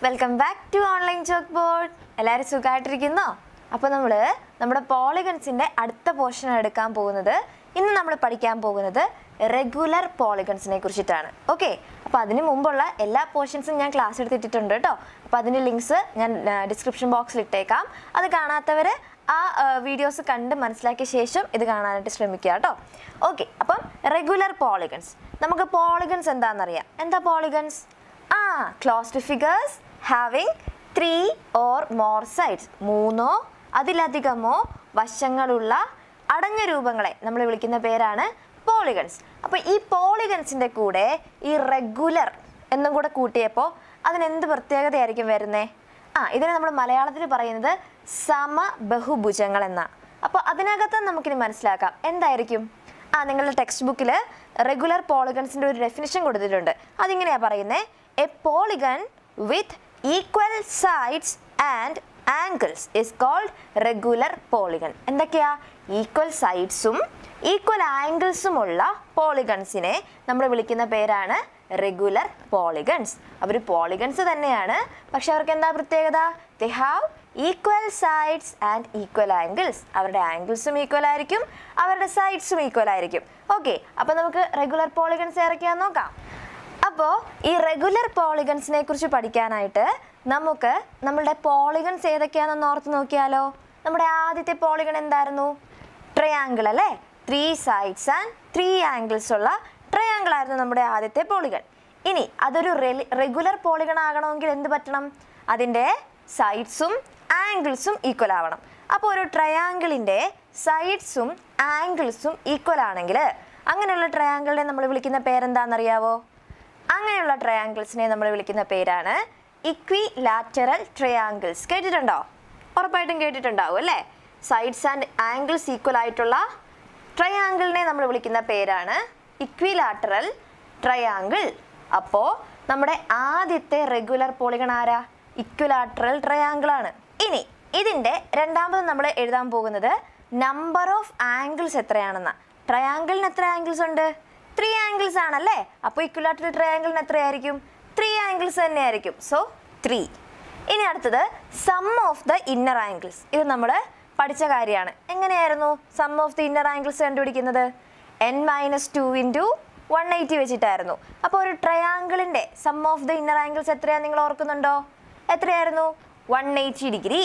welcome back to online chalkboard എല്ലാവരും സുഖമായിട്ടിരിക്കുന്നോ അപ്പോൾ നമ്മൾ നമ്മുടെ പോളിഗൺസിൻ്റെ അടുത്ത പോർഷൻ എടുക്കാൻ പോകുന്നത് ഇന്ന് നമ്മൾ പഠിക്കാൻ പോകുന്നത് റെഗുലർ പോളിഗൺസിനെ കുറിച്ചിട്ടാണ് ഓക്കെ അപ്പോൾ അതിന് മുമ്പുള്ള എല്ലാ പോർഷൻസും ഞാൻ ക്ലാസ് എടുത്തിട്ടുണ്ട് കേട്ടോ അപ്പോൾ അതിൻ്റെ ലിങ്ക്സ് ഞാൻ ഡിസ്ക്രിപ്ഷൻ ബോക്സിൽ ഇട്ടേക്കാം അത് കാണാത്തവർ ആ വീഡിയോസ് കണ്ട് മനസ്സിലാക്കിയ ശേഷം ഇത് കാണാനായിട്ട് ശ്രമിക്കുക കേട്ടോ ഓക്കെ അപ്പം റെഗുലർ പോളിഗൺസ് നമുക്ക് പോളിഗൺസ് എന്താണെന്നറിയാം എന്താ പോളിഗൺസ് ആ closed figures having three or more sides മൂന്നോ അതിലധികമോ വശങ്ങളുള്ള അടഞ്ഞ രൂപങ്ങളെ നമ്മൾ വിളിക്കുന്ന പേരാണ് പോളിഗൺസ് അപ്പോൾ ഈ പോളിഗൺസിൻ്റെ കൂടെ ഈ റെഗുലർ എന്നും കൂടെ കൂട്ടിയപ്പോൾ അതിനെന്ത് പ്രത്യേകതയായിരിക്കും വരുന്നേ ആ ഇതിനെ നമ്മൾ മലയാളത്തിൽ പറയുന്നത് സമ ബഹുഭുജങ്ങൾ എന്നാണ് അപ്പോൾ അതിനകത്ത് നമുക്കിനി മനസ്സിലാക്കാം എന്തായിരിക്കും ആ നിങ്ങളുടെ ടെക്സ്റ്റ് ബുക്കിൽ റെഗുലർ പോളിഗൺസിൻ്റെ ഒരു ഡെഫിനിഷൻ കൊടുത്തിട്ടുണ്ട് അതിങ്ങനെയാണ് പറയുന്നത് a polygon with equal sides and angles is called regular polygon എന്തൊക്കെയാ ഈക്വൽ സൈഡ്സും ഈക്വൽ ആംഗിൾസുമുള്ള പോളിഗൺസിനെ നമ്മൾ വിളിക്കുന്ന പേരാണ് റെഗുലർ പോളിഗൺസ് അവർ പോളിഗൺസ് തന്നെയാണ് പക്ഷെ അവർക്ക് എന്താ പ്രത്യേകത they have equal sides and equal angles അവരുടെ ആംഗിൾസും ഈക്വൽ ആയിരിക്കും അവരുടെ സൈഡ്സും ഈക്വൽ ആയിരിക്കും ഓക്കെ അപ്പോൾ നമുക്ക് റെഗുലർ പോളിഗൺസ് ഏതൊക്കെയാന്ന് നോക്കാം അപ്പോൾ ഈ റെഗുലർ പോളിഗൺസിനെ കുറിച്ച് പഠിക്കാനായിട്ട് നമുക്ക് നമ്മളുടെ പോളിഗൺസ് ഏതൊക്കെയാണെന്ന് ഓർത്ത് നോക്കിയാലോ നമ്മുടെ ആദ്യത്തെ പോളിഗൺ എന്തായിരുന്നു ട്രയാങ്കിൾ അല്ലേ three sides and three angles ഉള്ള ട്രയാങ്കിൾ ആയിരുന്നു നമ്മുടെ ആദ്യത്തെ പോളിഗൺ ഇനി അതൊരു റെഗുലർ പോളിഗൺ ആകണമെങ്കിൽ എന്ത് പറ്റണം അതിൻ്റെ സൈഡ്സും ആംഗിൾസും ഈക്വൽ ആവണം അപ്പോൾ ഒരു ട്രയാങ്കിളിൻ്റെ സൈഡ്സും ആംഗിൾസും ഈക്വൽ ആണെങ്കിൽ അങ്ങനെയുള്ള ട്രയാങ്കിളിനെ നമ്മൾ വിളിക്കുന്ന പേരെന്താണെന്നറിയാവോ അങ്ങനെയുള്ള ട്രയാങ്കിൾസിനെ നമ്മൾ വിളിക്കുന്ന പേരാണ് ഇക്വി ലാറ്ററൽ ട്രയാങ്കിൾസ് കേട്ടിട്ടുണ്ടോ ഉറപ്പായിട്ടും കേട്ടിട്ടുണ്ടാവും അല്ലേ സൈഡ്സ് ആൻഡ് ആംഗിൾസ് ഈക്വൽ ആയിട്ടുള്ള ട്രയാങ്കിളിനെ നമ്മൾ വിളിക്കുന്ന പേരാണ് ഇക്വിലാറ്ററൽ ട്രയാങ്കിൾ അപ്പോൾ നമ്മുടെ ആദ്യത്തെ റെഗുലർ പോളിഗൺ ആരാ ഇക്വിലാറ്ററൽ ട്രയാങ്കിൾ ആണ് ഇനി ഇതിൻ്റെ രണ്ടാമത് നമ്മൾ എഴുതാൻ പോകുന്നത് നമ്പർ ഓഫ് ആംഗിൾസ് എത്രയാണെന്ന ട്രയാങ്കിളിന് എത്ര ആംഗിൾസ് ഉണ്ട് ത്രീ ആംഗിൾസ് ആണല്ലേ അപ്പോൾ ഇക്വിലാറ്ററൽ ട്രയാങ്കിളിന് എത്രയായിരിക്കും ത്രീ ആംഗിൾസ് തന്നെയായിരിക്കും സോ ത്രീ ഇനി അടുത്തത് sum of the inner angles ഇത് നമ്മൾ പഠിച്ച കാര്യമാണ് എങ്ങനെയായിരുന്നു sum of the inner angles കണ്ടുപിടിക്കുന്നത് n minus two into one eighty വെച്ചിട്ടായിരുന്നു അപ്പോൾ ഒരു ട്രയാങ്കിളിൻ്റെ sum of the inner angles എത്രയാണ് നിങ്ങൾ ഓർക്കുന്നുണ്ടോ എത്രയായിരുന്നു one eighty degree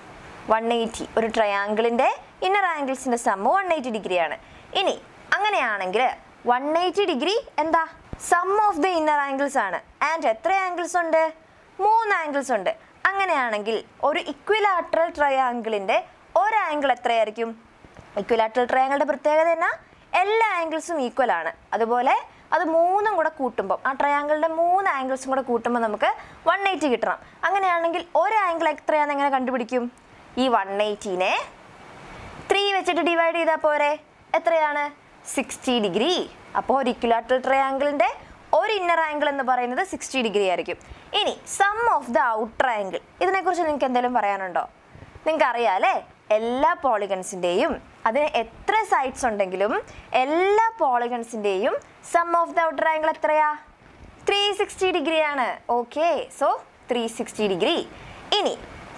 one eighty ഒരു ട്രയാങ്കിളിൻ്റെ ഇന്നർ ആംഗിൾസിൻ്റെ സമ്മ് വൺ എയ്റ്റി ഡിഗ്രിയാണ് ഇനി അങ്ങനെയാണെങ്കിൽ വൺ എയ്റ്റി ഡിഗ്രി എന്താ sum of the inner angles ആണ് ആൻഡ് എത്ര ആംഗിൾസ് ഉണ്ട് മൂന്ന് ആംഗിൾസ് ഉണ്ട് അങ്ങനെയാണെങ്കിൽ ഒരു ഇക്വിലാറ്ററൽ ട്രയാങ്കിളിൻ്റെ ഒരു ആംഗിൾ എത്രയായിരിക്കും ഇക്വിലാറ്ററൽ ട്രയാങ്കിളുടെ പ്രത്യേകത എന്നാ എല്ലാ ആംഗിൾസും ഈക്വൽ ആണ് അതുപോലെ അത് മൂന്നും കൂടെ കൂട്ടുമ്പോൾ ആ ട്രയാങ്കിളിൻ്റെ മൂന്ന് ആംഗിൾസും കൂടെ കൂട്ടുമ്പോൾ നമുക്ക് വൺ എയ്റ്റി കിട്ടണം അങ്ങനെയാണെങ്കിൽ ഒരു ആംഗിൾ എത്രയാണെന്ന് എങ്ങനെ കണ്ടുപിടിക്കും ഈ വൺ എയ്റ്റീനെ ത്രീ വെച്ചിട്ട് ഡിവൈഡ് ചെയ്താൽ പോരെ എത്രയാണ് സിക്സ്റ്റി ഡിഗ്രി അപ്പോൾ ഒരു ഇക്വിലാറ്ററൽ ട്രയാങ്കിളിൻ്റെ ഒരു ഇന്നർ ആംഗിൾ എന്ന് പറയുന്നത് സിക്സ്റ്റി ഡിഗ്രി ആയിരിക്കും ഇനി sum of the outer angle ഇതിനെക്കുറിച്ച് നിങ്ങൾക്ക് എന്തെങ്കിലും പറയാനുണ്ടോ നിങ്ങൾക്ക് അറിയാം അല്ലേ എല്ലാ പോളിഗൺസിൻ്റെയും അതിന് എത്ര സൈഡ്സ് ഉണ്ടെങ്കിലും എല്ലാ പോളിഗൺസിൻ്റെയും sum of the outer angle എത്രയാ ത്രീ സിക്സ്റ്റി ഡിഗ്രിയാണ് okay so three sixty degree ഇനി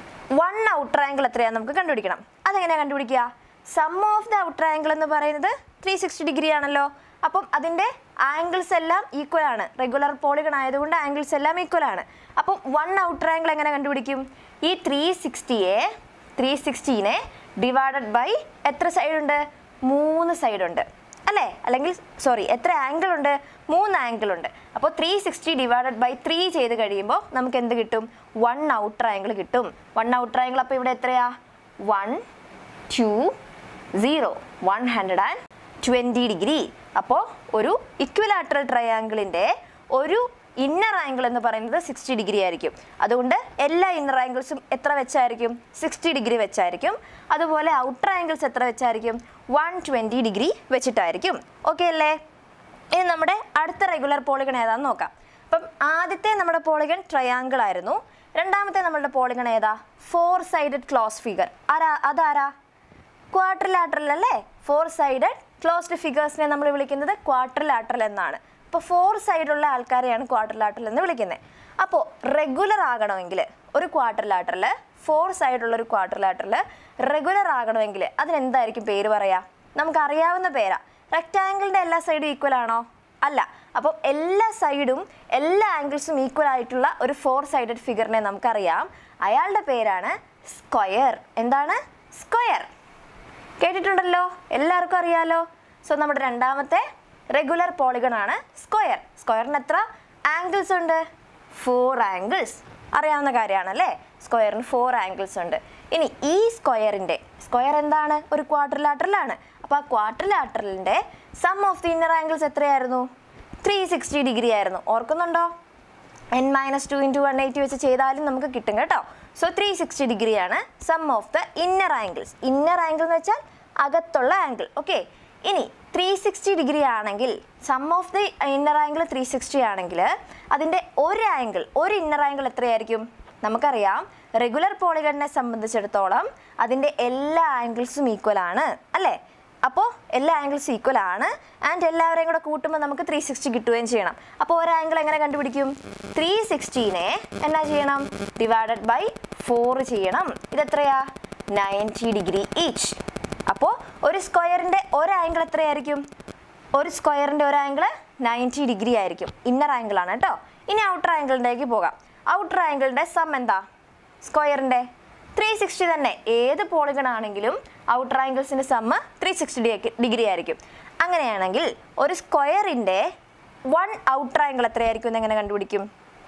വൺ ഔട്ടർ ആംഗിൾ എത്രയാണെന്ന് നമുക്ക് കണ്ടുപിടിക്കണം അതെങ്ങനെയാണ് കണ്ടുപിടിക്കുക sum of the outer angle എന്ന് പറയുന്നത് ത്രീ സിക്സ്റ്റി ഡിഗ്രി ആണല്ലോ അപ്പം അതിൻ്റെ ആംഗിൾസ് എല്ലാം ഈക്വൽ ആണ് റെഗുലർ പോളിഗൺ ആയതുകൊണ്ട് ആംഗിൾസ് എല്ലാം ഈക്വൽ ആണ് അപ്പം വൺ ഔട്ടർ ആംഗിൾ എങ്ങനെ കണ്ടുപിടിക്കും ഈ ത്രീ സിക്സ്റ്റിയെ ത്രീ സിക്സ്റ്റീനെ ഡിവൈഡഡ് ബൈ എത്ര സൈഡ് ഉണ്ട് മൂന്ന് സൈഡ് ഉണ്ട് അല്ലേ അല്ലെങ്കിൽ സോറി എത്ര ആംഗിൾ ഉണ്ട് മൂന്ന് ആംഗിൾ ഉണ്ട് അപ്പോൾ three sixty divided by three ചെയ്ത് കഴിയുമ്പോൾ നമുക്ക് എന്ത് കിട്ടും വൺ ഔട്ടർ ആംഗിൾ കിട്ടും വൺ ഔട്ടർ ആംഗിൾ അപ്പോൾ ഇവിടെ എത്രയാ one two zero one hundred and twenty degree അപ്പോൾ ഒരു ഇക്വിലാറ്ററൽ ട്രയാങ്കിളിൻ്റെ ഒരു ഇന്നർ ആംഗിൾ എന്ന് പറയുന്നത് സിക്സ്റ്റി ഡിഗ്രി ആയിരിക്കും അതുകൊണ്ട് എല്ലാ ഇന്നർ ആംഗിൾസും എത്ര വെച്ചായിരിക്കും സിക്സ്റ്റി ഡിഗ്രി വെച്ചായിരിക്കും അതുപോലെ ഔട്ടർ ആംഗിൾസ് എത്ര വെച്ചായിരിക്കും വൺ ട്വൻറ്റി ഡിഗ്രി വെച്ചിട്ടായിരിക്കും ഓക്കെ അല്ലേ ഇനി നമ്മുടെ അടുത്ത റെഗുലർ പോളിഗൺ ഏതാന്ന് നോക്കാം അപ്പം ആദ്യത്തെ നമ്മുടെ പോളിഗൺ ട്രയാങ്കിൾ ആയിരുന്നു രണ്ടാമത്തെ നമ്മളുടെ പോളിഗൺ ഏതാ ഫോർ സൈഡഡ് ക്ലോസ് ഫിഗർ ആരാ അതാരാ ക്വാർട്ടർ ലാറ്ററൽ അല്ലേ ഫോർ സൈഡഡ് ക്ലോസ്ഡ് ഫിഗേഴ്സിനെ നമ്മൾ വിളിക്കുന്നത് ക്വാർട്ടർ ലാറ്ററൽ എന്നാണ് അപ്പോൾ ഫോർ സൈഡുള്ള ആൾക്കാരെയാണ് ക്വാഡ്രിലാറ്ററൽ എന്ന് വിളിക്കുന്നത് അപ്പോൾ റെഗുലർ ആകണമെങ്കിൽ ഒരു ക്വാഡ്രിലാറ്ററിൽ ഫോർ സൈഡുള്ള ഒരു ക്വാഡ്രിലാറ്ററിൽ റെഗുലർ ആകണമെങ്കിൽ അതിനെന്തായിരിക്കും പേര് പറയാ നമുക്ക് അറിയാവുന്ന പേരാ റെക്റ്റാങ്കിളിൻ്റെ എല്ലാ സൈഡും ഈക്വൽ ആണോ അല്ല അപ്പം എല്ലാ സൈഡും എല്ലാ ആംഗിൾസും ഈക്വൽ ആയിട്ടുള്ള ഒരു ഫോർ സൈഡഡ് ഫിഗറിനെ നമുക്കറിയാം അയാളുടെ പേരാണ് സ്ക്വയർ എന്താണ് സ്ക്വയർ കേട്ടിട്ടുണ്ടല്ലോ എല്ലാവർക്കും അറിയാലോ സോ നമ്മുടെ രണ്ടാമത്തെ റെഗുലർ പോളിഗൺ ആണ് സ്ക്വയർ സ്ക്വയറിന് എത്ര ആംഗിൾസ് ഉണ്ട് ഫോർ ആംഗിൾസ് അറിയാവുന്ന കാര്യമാണല്ലേ സ്ക്വയറിന് ഫോർ ആംഗിൾസ് ഉണ്ട് ഇനി ഈ സ്ക്വയറിൻ്റെ സ്ക്വയർ എന്താണ് ഒരു ക്വാർട്ടർലാറ്ററലാണ് അപ്പോൾ ആ ക്വാർട്ടർലാറ്ററലിൻ്റെ sum of the inner angles എത്രയായിരുന്നു ത്രീ സിക്സ്റ്റി ഡിഗ്രി ആയിരുന്നു ഓർക്കുന്നുണ്ടോ n minus two into one eighty വെച്ച് ചെയ്താലും നമുക്ക് കിട്ടും കേട്ടോ സോ ത്രീ സിക്സ്റ്റി ഡിഗ്രിയാണ് sum of the inner angles inner angle എന്ന് വെച്ചാൽ അകത്തുള്ള ആംഗിൾ ഓക്കെ ഇനി ത്രീ സിക്സ്റ്റി ഡിഗ്രി ആണെങ്കിൽ sum of the inner angle three sixty ആണെങ്കിൽ അതിൻ്റെ ഒരു ആംഗിൾ ഒരു ഇന്നർ ആംഗിൾ എത്രയായിരിക്കും നമുക്കറിയാം റെഗുലർ പോളിഗണിനെ സംബന്ധിച്ചിടത്തോളം അതിൻ്റെ എല്ലാ ആംഗിൾസും ഈക്വൽ ആണ് അല്ലേ അപ്പോൾ എല്ലാ ആംഗിൾസ് ഈക്വൽ ആണ് ആൻഡ് എല്ലാവരെയും കൂടെ കൂട്ടുമ്പോൾ നമുക്ക് ത്രീ സിക്സ്റ്റി കിട്ടുകയും ചെയ്യണം അപ്പോൾ ഒരു ആംഗിൾ എങ്ങനെ കണ്ടുപിടിക്കും ത്രീ സിക്സ്റ്റീനെ എന്നാ ചെയ്യണം ഡിവൈഡഡ് ബൈ ഫോർ ചെയ്യണം ഇതെത്രയാ നയൻറ്റി ഡിഗ്രി ഈച്ച് അപ്പോൾ ഒരു സ്ക്വയറിൻ്റെ ഒരു ആംഗിൾ എത്രയായിരിക്കും ഒരു സ്ക്വയറിൻ്റെ ഒരു ആംഗിൾ നയൻറ്റി ഡിഗ്രി ആയിരിക്കും ഇന്നർ ആംഗിൾ ആണ് കേട്ടോ ഇനി ഔട്ടർ ആംഗിളിലേക്ക് പോകാം ഔട്ടർ ആംഗിളിൻ്റെ സം എന്താ സ്ക്വയറിൻ്റെ ത്രീ സിക്സ്റ്റി തന്നെ ഏത് പോളിഗൺ ആണെങ്കിലും ഔട്ടർ ആംഗിൾസിൻ്റെ സമ്മ് ത്രീ സിക്സ്റ്റി ഡിഗ്രി ആയിരിക്കും അങ്ങനെയാണെങ്കിൽ ഒരു സ്ക്വയറിൻ്റെ വൺ ഔട്ടർ ആംഗിൾ എത്രയായിരിക്കും എന്ന് എങ്ങനെ കണ്ടുപിടിക്കും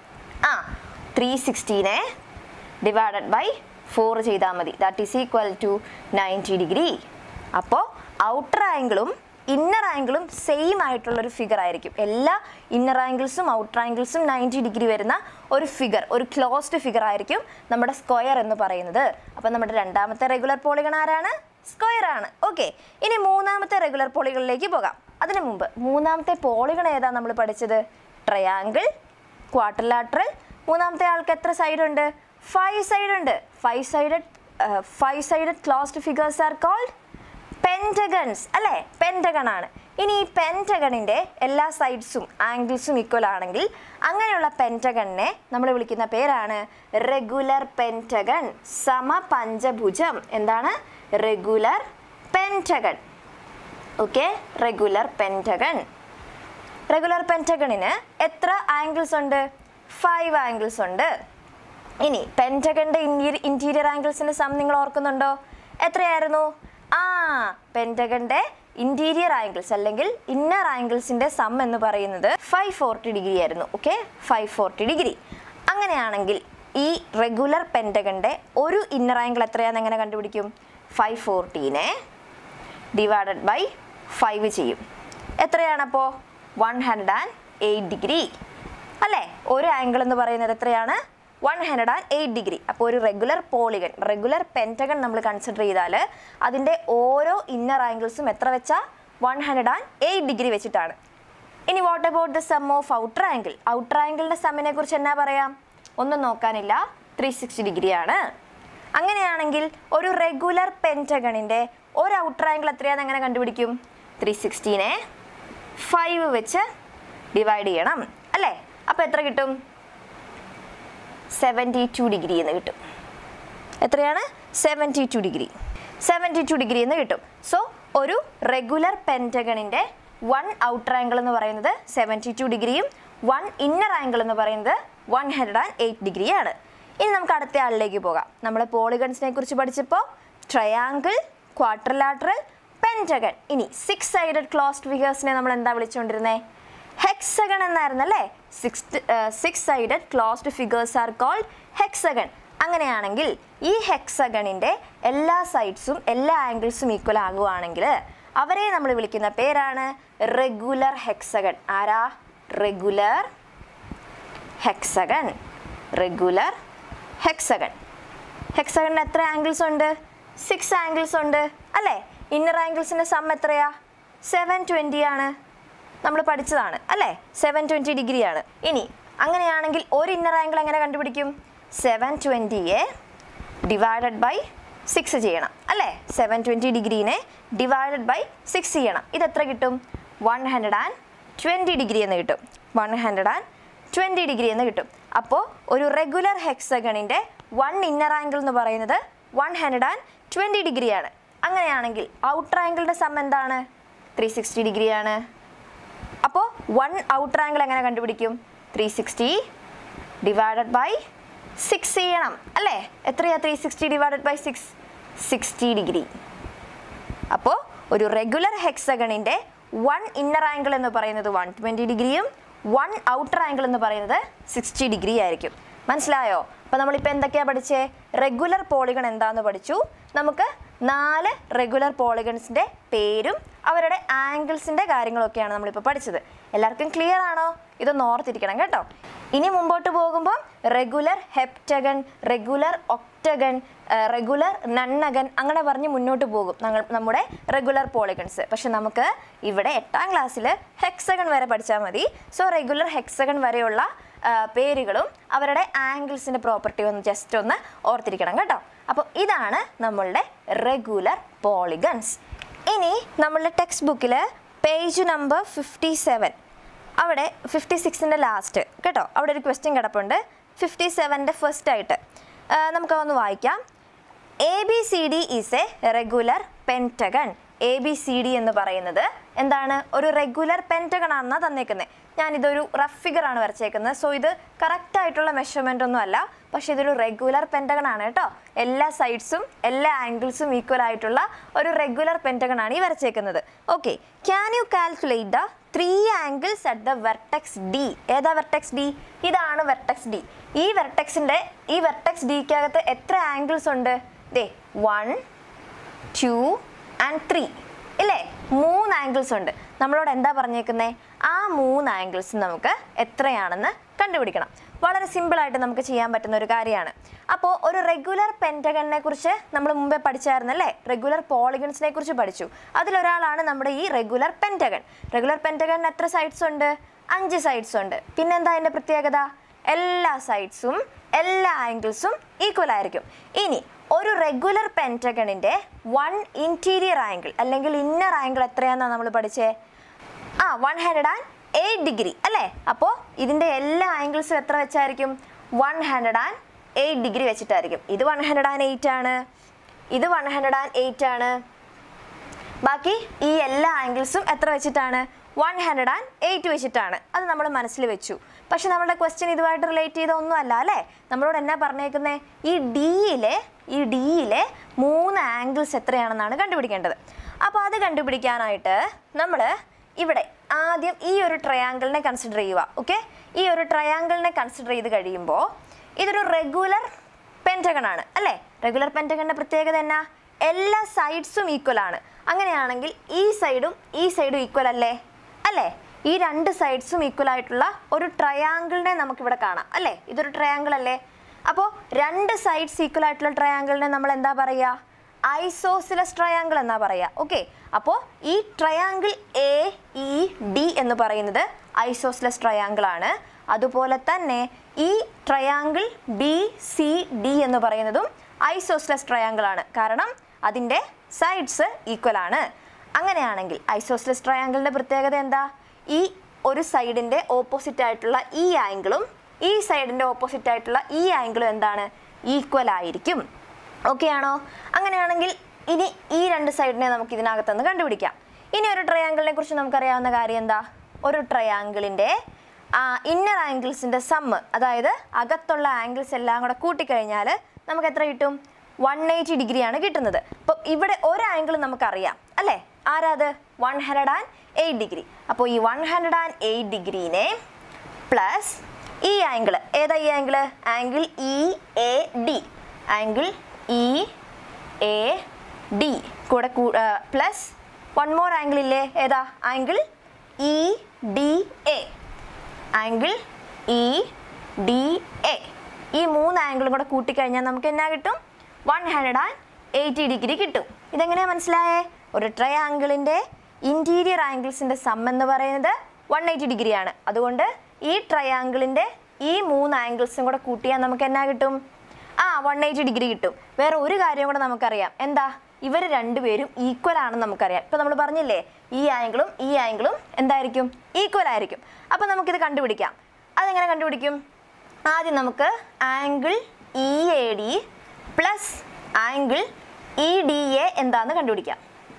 ആ ത്രീ സിക്സ്റ്റീനെ ഡിവൈഡഡ് ബൈ ഫോർ ചെയ്താൽ മതി that is equal to ninety degree അപ്പോൾ ഔട്ടർ ആംഗിളും ഇന്നർ ആംഗിളും സെയിം ആയിട്ടുള്ളൊരു ഫിഗർ ആയിരിക്കും എല്ലാ ഇന്നർ ആംഗിൾസും ഔട്ടർ ആംഗിൾസും നയൻറ്റി ഡിഗ്രി വരുന്ന ഒരു ഫിഗർ ഒരു ക്ലോസ്ഡ് ഫിഗർ ആയിരിക്കും നമ്മുടെ സ്ക്വയർ എന്ന് പറയുന്നത് അപ്പോൾ നമ്മുടെ രണ്ടാമത്തെ റെഗുലർ പോളിഗൺ ആരാണ് സ്ക്വയർ ആണ് ഓക്കെ ഇനി മൂന്നാമത്തെ റെഗുലർ പോളികളിലേക്ക് പോകാം അതിനു മുമ്പ് മൂന്നാമത്തെ പോളിഗൺ ഏതാ നമ്മൾ പഠിച്ചത് ട്രയാങ്കിൾ ക്വാർട്ടർലാറ്ററൽ മൂന്നാമത്തെ ആൾക്ക് എത്ര സൈഡ് ഉണ്ട് ഫൈവ് സൈഡ് ഉണ്ട് five sided five sided closed figures are called pentagons അല്ലേ പെൻറ്റഗൺ ആണ് ഇനി ഈ പെൻറ്റഗണിൻ്റെ എല്ലാ സൈഡ്സും ആംഗിൾസും ഈക്വൽ ആണെങ്കിൽ അങ്ങനെയുള്ള പെൻറ്റഗണിനെ നമ്മൾ വിളിക്കുന്ന പേരാണ് റെഗുലർ പെൻറ്റഗൺ സമപഞ്ചഭുജം എന്താണ് regular pentagon okay regular pentagon regular പെൻറ്റഗണിന് എത്ര ആംഗിൾസ് ഉണ്ട് ഫൈവ് ആംഗിൾസ് ഉണ്ട് ഇനി പെൻറ്റഗണിൻ്റെ ഇൻറ്റീരിയർ ആംഗിൾസിൻ്റെ സം നിങ്ങൾ ഓർക്കുന്നുണ്ടോ എത്രയായിരുന്നു ആ പെൻറ്റഗണിൻ്റെ ഇൻറ്റീരിയർ ആംഗിൾസ് അല്ലെങ്കിൽ ഇന്നർ ആംഗിൾസിൻ്റെ സം എന്ന് പറയുന്നത് ഫൈവ് ഫോർട്ടി ഡിഗ്രി ആയിരുന്നു ഓക്കെ ഫൈവ് ഫോർട്ടി ഡിഗ്രി അങ്ങനെയാണെങ്കിൽ ഈ റെഗുലർ പെൻറ്റഗണിൻ്റെ ഒരു ഇന്നർ ആംഗിൾ എത്രയാണെന്ന് എങ്ങനെ കണ്ടുപിടിക്കും ഫൈവ് ഫോർട്ടീനെ ഡിവൈഡഡ് ബൈ ഫൈവ് ചെയ്യും എത്രയാണപ്പോൾ one hundred and eight degree അല്ലേ ഒരു ആംഗിൾ എന്ന് പറയുന്നത് എത്രയാണ് one hundred and eight degree അപ്പോൾ ഒരു റെഗുലർ പോളിഗൺ റെഗുലർ പെൻറ്റഗൺ നമ്മൾ കൺസിഡർ ചെയ്താൽ അതിൻ്റെ ഓരോ ഇന്നർ ആംഗിൾസും എത്ര വെച്ചാൽ one hundred and eight degree വെച്ചിട്ടാണ് ഇനി what about the sum of outer angle outer ആംഗിളിൻ്റെ സമ്മിനെ കുറിച്ച് എന്നാ പറയാം ഒന്നും നോക്കാനില്ല ത്രീ സിക്സ്റ്റി ഡിഗ്രിയാണ് അങ്ങനെയാണെങ്കിൽ ഒരു റെഗുലർ പെൻറ്റഗണിൻ്റെ ഒരു ഔട്ടർ ആംഗിൾ എത്രയാണെന്ന് എങ്ങനെ കണ്ടുപിടിക്കും ത്രീ സിക്സ്റ്റീനെ ഫൈവ് വെച്ച് ഡിവൈഡ് ചെയ്യണം അല്ലേ അപ്പോൾ എത്ര കിട്ടും സെവൻറ്റി ടു ഡിഗ്രി എന്ന് കിട്ടും എത്രയാണ് seventy two degree seventy two degree എന്ന് കിട്ടും സോ ഒരു റെഗുലർ പെൻറ്റഗണിൻ്റെ വൺ ഔട്ടർ ആംഗിൾ എന്ന് പറയുന്നത് സെവൻറ്റി ടു ഡിഗ്രിയും വൺ ഇന്നർ ആംഗിൾ എന്ന് പറയുന്നത് വൺ ഹൺഡ്രഡ് ആൻഡ് എയ്റ്റ് ഡിഗ്രിയാണ് ഇനി നമുക്ക് അടുത്ത ആളിലേക്ക് പോകാം നമ്മൾ പോളിഗൺസിനെ കുറിച്ച് പഠിച്ചപ്പോൾ ട്രയാങ്കിൾ ക്വാർട്ടർലാറ്ററൽ പെൻറ്റഗൺ ഇനി സിക്സ് സൈഡഡ് ക്ലോസ്ഡ് ഫിഗേഴ്സിനെ നമ്മൾ എന്താ വിളിച്ചുകൊണ്ടിരുന്നത് ഹെക്സഗൺ എന്നായിരുന്നു അല്ലേ six six sided closed figures are called hexagon അങ്ങനെയാണെങ്കിൽ ഈ ഹെക്സഗണിൻ്റെ എല്ലാ സൈഡ്സും എല്ലാ ആംഗിൾസും ഈക്വൽ ആകുവാണെങ്കിൽ അവരെ നമ്മൾ വിളിക്കുന്ന പേരാണ് റെഗുലർ ഹെക്സഗൺ ആരാ റെഗുലർ ഹെക്സഗൺ റെഗുലർ ഹെക്സഗൺ ഹെക്സഗണിന് എത്ര ആംഗിൾസ് ഉണ്ട് സിക്സ് ആംഗിൾസ് ഉണ്ട് അല്ലേ ഇന്നർ ആംഗിൾസിൻ്റെ സം എത്രയാ സെവൻ ട്വൻറ്റി ആണ് നമ്മൾ പഠിച്ചതാണ് അല്ലേ സെവൻ ട്വൻറ്റി ഡിഗ്രിയാണ് ഇനി അങ്ങനെയാണെങ്കിൽ ഒരു ഇന്നർ ആംഗിൾ എങ്ങനെ കണ്ടുപിടിക്കും സെവൻ ട്വൻറ്റിയെ ഡിവൈഡഡ് ബൈ സിക്സ് ചെയ്യണം അല്ലേ സെവൻ ട്വൻറ്റി ഡിഗ്രീനെ ഡിവൈഡഡ് ബൈ സിക്സ് ചെയ്യണം ഇതെത്ര കിട്ടും one hundred and twenty degree എന്ന് കിട്ടും one hundred and twenty degree എന്ന് കിട്ടും അപ്പോൾ ഒരു റെഗുലർ ഹെക്സഗണിൻ്റെ വൺ ഇന്നർ ആംഗിൾ എന്ന് പറയുന്നത് വൺ ഹൺഡ്രഡ് ആൻഡ് ട്വൻറ്റി ഡിഗ്രിയാണ് അങ്ങനെയാണെങ്കിൽ ഔട്ടർ ആംഗിളിൻ്റെ സം എന്താണ് ത്രീ സിക്സ്റ്റി ഡിഗ്രിയാണ് അപ്പോൾ വൺ ഔട്ടർ ആംഗിൾ എങ്ങനെ കണ്ടുപിടിക്കും three sixty divided by six ചെയ്യണം അല്ലേ എത്രയാ three sixty divided by six sixty degree അപ്പോൾ ഒരു റെഗുലർ ഹെക്സഗണിൻ്റെ വൺ ഇന്നർ ആംഗിൾ എന്ന് പറയുന്നത് വൺ ട്വൻറ്റി ഡിഗ്രിയും വൺ ഔട്ടർ ആംഗിൾ എന്ന് പറയുന്നത് സിക്സ്റ്റി ഡിഗ്രി ആയിരിക്കും മനസ്സിലായോ അപ്പോൾ നമ്മളിപ്പോൾ എന്തൊക്കെയാണ് പഠിച്ചേ റെഗുലർ പോളിഗൺ എന്താന്ന് പഠിച്ചു നമുക്ക് നാല് റെഗുലർ പോളിഗൺസിൻ്റെ പേരും അവരുടെ ആംഗിൾസിൻ്റെ കാര്യങ്ങളൊക്കെയാണ് നമ്മളിപ്പോൾ പഠിച്ചത് എല്ലാവർക്കും ക്ലിയർ ആണോ ഇതൊന്ന് ഓർത്തിരിക്കണം കേട്ടോ ഇനി മുമ്പോട്ട് പോകുമ്പോൾ regular heptagon regular octagon regular nonagon അങ്ങനെ പറഞ്ഞ് മുന്നോട്ട് പോകും ഞങ്ങൾ നമ്മുടെ റെഗുലർ പോളിഗൺസ് പക്ഷെ നമുക്ക് ഇവിടെ എട്ടാം ക്ലാസ്സിൽ ഹെക്സഗൺ വരെ പഠിച്ചാൽ മതി സോ റെഗുലർ ഹെക്സഗൺ വരെയുള്ള ആ, പേരുകളും അവരുടെ ആംഗിൾസിൻ്റെ പ്രോപ്പർട്ടി ഒന്ന് ജസ്റ്റ് ഒന്ന് ഓർത്തിരിക്കണം കേട്ടോ അപ്പോൾ ഇതാണ് നമ്മളുടെ റെഗുലർ പോളിഗൺസ് ഇനി നമ്മളുടെ ടെക്സ്റ്റ് ബുക്കിൽ പേജ് നമ്പർ ഫിഫ്റ്റി സെവൻ അവിടെ ഫിഫ്റ്റി സിക്സിൻ്റെ ലാസ്റ്റ് കേട്ടോ അവിടെ ഒരു ക്വസ്റ്റ്യൻ കിടപ്പുണ്ട് ഫിഫ്റ്റി സെവൻ്റെ ഫസ്റ്റ് ആയിട്ട് ആ, നമുക്കതൊന്ന് വായിക്കാം A B C D is a regular pentagon A B C D എന്ന് പറയുന്നത് എന്താണ് ഒരു റെഗുലർ പെൻറ്റഗൺ ആണെന്നാണ് തന്നേക്കുന്നത് ഞാനിതൊരു റഫ് ഫിഗർ ആണ് വരച്ചേക്കുന്നത് സോ ഇത് കറക്റ്റ് ആയിട്ടുള്ള മെഷർമെൻ്റ് ഒന്നും അല്ല പക്ഷേ ഇതൊരു റെഗുലർ പെൻറ്റഗൺ ആണ് കേട്ടോ എല്ലാ സൈഡ്സും എല്ലാ ആംഗിൾസും ഈക്വൽ ആയിട്ടുള്ള ഒരു റെഗുലർ പെൻറ്റഗൺ ആണ് ഈ വരച്ചേക്കുന്നത് okay can you calculate the three angles at the vertex D ഏതാ വെർട്ടെക്സ് ഡി ഇതാണ് വെർട്ടെക്സ് ഡി ഈ വെർട്ടെക്സിൻ്റെ ഈ വെർട്ടെക്സ് ഡിക്കകത്ത് എത്ര ആംഗിൾസ് ഉണ്ട് ദേ വൺ ടു ആൻഡ് ത്രീ ഇല്ലേ മൂന്ന് ആംഗിൾസ് ഉണ്ട് നമ്മളോട് എന്താ പറഞ്ഞേക്കുന്നത് ആ മൂന്ന് ആംഗിൾസ് നമുക്ക് എത്രയാണെന്ന് കണ്ടുപിടിക്കണം വളരെ സിമ്പിളായിട്ട് നമുക്ക് ചെയ്യാൻ പറ്റുന്ന ഒരു കാര്യമാണ് അപ്പോൾ ഒരു റെഗുലർ പെൻറ്റഗണിനെ കുറിച്ച് നമ്മൾ മുമ്പേ പഠിച്ചായിരുന്നല്ലേ റെഗുലർ പോളിഗൺസിനെ കുറിച്ച് പഠിച്ചു അതിലൊരാളാണ് നമ്മുടെ ഈ റെഗുലർ പെൻറ്റഗൺ റെഗുലർ പെൻറ്റഗണിന് എത്ര സൈഡ്സ് ഉണ്ട് അഞ്ച് സൈഡ്സ് ഉണ്ട് പിന്നെന്താ അതിൻ്റെ പ്രത്യേകത എല്ലാ സൈഡ്സും എല്ലാ ആംഗിൾസും ഈക്വൽ ആയിരിക്കും ഇനി ഒരു റെഗുലർ പെൻറ്റഗണിൻ്റെ വൺ ഇൻറ്റീരിയർ ആംഗിൾ അല്ലെങ്കിൽ ഇന്നർ ആംഗിൾ എത്രയാണെന്നാണ് നമ്മൾ പഠിച്ചേ ആ one hundred and eight degree അല്ലേ അപ്പോൾ ഇതിൻ്റെ എല്ലാ ആംഗിൾസും എത്ര വെച്ചായിരിക്കും one hundred and eight degree വെച്ചിട്ടായിരിക്കും ഇത് വൺ ഹൺഡ്രഡ് ആൻഡ് എയ്റ്റ് ആണ് ഇത് വൺ ഹൺഡ്രഡ് ആൻഡ് എയ്റ്റ് ആണ് ബാക്കി ഈ എല്ലാ ആംഗിൾസും എത്ര വെച്ചിട്ടാണ് വൺ ഹൺഡ്രഡ് ആൻഡ് എയ്റ്റ് വെച്ചിട്ടാണ് അത് നമ്മൾ മനസ്സിൽ വെച്ചു പക്ഷെ നമ്മുടെ ക്വസ്റ്റ്യൻ ഇതുമായിട്ട് റിലേറ്റ് ചെയ്ത ഒന്നും അല്ല അല്ലേ നമ്മളോട് എന്നാ പറഞ്ഞേക്കുന്നത് ഈ ഡിയിലെ ഈ ഡിയിലെ മൂന്ന് ആംഗിൾസ് എത്രയാണെന്നാണ് കണ്ടുപിടിക്കേണ്ടത് അപ്പോൾ അത് കണ്ടുപിടിക്കാനായിട്ട് നമ്മൾ ഇവിടെ ആദ്യം ഈ ഒരു ട്രയാങ്കിളിനെ കൺസിഡർ ചെയ്യുക ഓക്കെ ഈ ഒരു ട്രയാങ്കിളിനെ കൺസിഡർ ചെയ്ത് കഴിയുമ്പോൾ ഇതൊരു റെഗുലർ പെൻറ്റഗൺ ആണ് അല്ലേ റെഗുലർ പെൻറ്റഗണിൻ്റെ പ്രത്യേകത എന്നാ എല്ലാ സൈഡ്സും ഈക്വൽ ആണ് അങ്ങനെയാണെങ്കിൽ ഈ സൈഡും ഈ സൈഡും ഈക്വൽ അല്ലേ അല്ലേ ഈ രണ്ട് സൈഡ്സും ഈക്വൽ ആയിട്ടുള്ള ഒരു ട്രയാങ്കിളിനെ നമുക്കിവിടെ കാണാം അല്ലേ ഇതൊരു ട്രയാങ്കിൾ അല്ലേ അപ്പോൾ രണ്ട് സൈഡ്സ് ഈക്വൽ ആയിട്ടുള്ള ട്രയാങ്കിളിനെ നമ്മൾ എന്താ പറയുക ഐസോസിലസ് ട്രയാങ്കിൾ എന്നാ പറയുക ഓക്കെ അപ്പോൾ ഈ ട്രയാങ്കിൾ എ ഇ ഡി എന്ന് പറയുന്നത് ഐസോസിലസ് ട്രയാങ്കിൾ ആണ് അതുപോലെ തന്നെ ഈ ട്രയാങ്കിൾ ബി സി ഡി എന്ന് പറയുന്നതും ഐസോസ്ലസ് ട്രയാങ്കിൾ ആണ് കാരണം അതിൻ്റെ സൈഡ്സ് ഈക്വൽ ആണ് അങ്ങനെയാണെങ്കിൽ ഐസോസ്ലസ് ട്രയാങ്കിളിൻ്റെ പ്രത്യേകത എന്താ ഈ ഒരു സൈഡിൻ്റെ ഓപ്പോസിറ്റ് ആയിട്ടുള്ള ഈ ആംഗിളും ഈ സൈഡിൻ്റെ ഓപ്പോസിറ്റ് ആയിട്ടുള്ള ഈ ആംഗിളും എന്താണ് ഈക്വൽ ആയിരിക്കും ഓക്കെ ആണോ അങ്ങനെയാണെങ്കിൽ ഇനി ഈ രണ്ട് സൈഡിനെ നമുക്ക് ഇതിനകത്തുനിന്ന് കണ്ടുപിടിക്കാം ഇനി ഒരു ട്രയാങ്കിളിനെ കുറിച്ച് നമുക്കറിയാവുന്ന കാര്യം എന്താ ഒരു ട്രയാങ്കിളിൻ്റെ ഇന്നർ ആംഗിൾസിൻ്റെ സമ്മ് അതായത് അകത്തുള്ള ആംഗിൾസ് എല്ലാം കൂടെ കൂട്ടിക്കഴിഞ്ഞാൽ നമുക്ക് എത്ര കിട്ടും വൺ എയ്റ്റി ഡിഗ്രിയാണ് കിട്ടുന്നത് അപ്പോൾ ഇവിടെ ഒരു ആംഗിൾ നമുക്കറിയാം അല്ലേ ആരാത് one hundred and eight degree അപ്പോൾ ഈ വൺ ഹൺഡ്രഡ് ആൻഡ് എയ്റ്റ് ഡിഗ്രീനെ പ്ലസ് ഈ ആംഗിൾ ഏതാ ഈ angle angle E A D angle E A D കൂടെ പ്ലസ് വൺ മോർ ആംഗിൾ ഇല്ലേ ഏതാ angle E D A angle E D A ഈ മൂന്ന് ആംഗിളും കൂടെ കൂട്ടിക്കഴിഞ്ഞാൽ നമുക്ക് എന്നാ കിട്ടും one hundred and eighty degree കിട്ടും ഇതെങ്ങനെയാ മനസ്സിലായേ ഒരു ട്രയാങ്കിളിൻ്റെ ഇൻറ്റീരിയർ ആംഗിൾസിൻ്റെ സം എന്ന് പറയുന്നത് വൺ എയ്റ്റി ഡിഗ്രിയാണ് അതുകൊണ്ട് ഈ ട്രയാങ്കിളിൻ്റെ ഈ മൂന്ന് ആംഗിൾസും കൂടെ കൂട്ടിയാൽ നമുക്ക് എന്നാ കിട്ടും ആ വൺ എയ്റ്റി ഡിഗ്രി കിട്ടും വേറെ ഒരു കാര്യം കൂടെ നമുക്കറിയാം എന്താ ഇവർ രണ്ടുപേരും ഈക്വൽ ആണെന്ന് നമുക്കറിയാം ഇപ്പൊ നമ്മൾ പറഞ്ഞില്ലേ ഈ ആംഗിളും ഈ ആംഗിളും എന്തായിരിക്കും ഈക്വൽ ആയിരിക്കും അപ്പൊ നമുക്കിത് കണ്ടുപിടിക്കാം അതെങ്ങനെ കണ്ടുപിടിക്കും ആദ്യം നമുക്ക് angle E A D plus angle E D A എന്താന്ന് കണ്ടുപിടിക്കാം